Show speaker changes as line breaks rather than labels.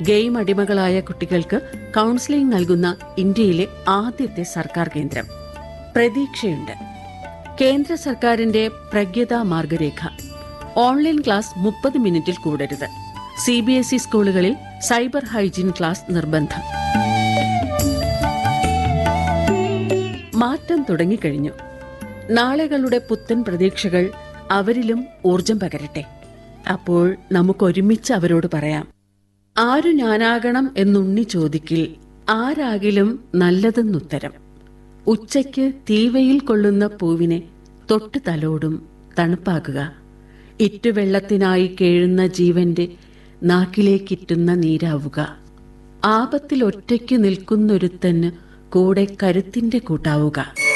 game അടിമകളായ കുട്ടികൾക്ക് counselling നൽകുന്ന ഇന്ത്യയിലെ ആദ്യത്തെ സർക്കാർ കേന്ദ്രം പ്രതീക്ഷയുണ്ട് കേന്ദ്ര സർക്കാരിന്റെ പ്രജ്ഞതാ മാർഗരേഖ ഓൺലൈൻ ക്ലാസ് മുപ്പത് മിനിറ്റിൽ കൂടരുത് സി ബി എസ് ഇ സ്കൂളുകളിൽ സൈബർ ഹൈജീൻ ക്ലാസ് നിർബന്ധം മാറ്റം തുടങ്ങിക്കഴിഞ്ഞു നാളെകളുടെ പുത്തൻ പ്രതീക്ഷകൾ അവരിലും ഊർജം പകരട്ടെ അപ്പോൾ നമുക്കൊരുമിച്ച് അവരോട് പറയാം ആരു ഞാനാകണം എന്നുണ്ണി ചോദിക്കിൽ ആരാകിലും നല്ലതെന്നുത്തരം ഉച്ചയ്ക്ക് തീവയിൽ കൊള്ളുന്ന പൂവിനെ തൊട്ട് തലോടും തണുപ്പാക്കുക ഇറ്റുവെള്ളത്തിനായി കേഴുന്ന ജീവന്റെ നാക്കിലേക്കിറ്റുന്ന നീരാവുക ആപത്തിൽ ഒറ്റയ്ക്ക് നിൽക്കുന്നൊരുത്തന് കൂടെ കരുത്തിന്റെ കൂട്ടാവുക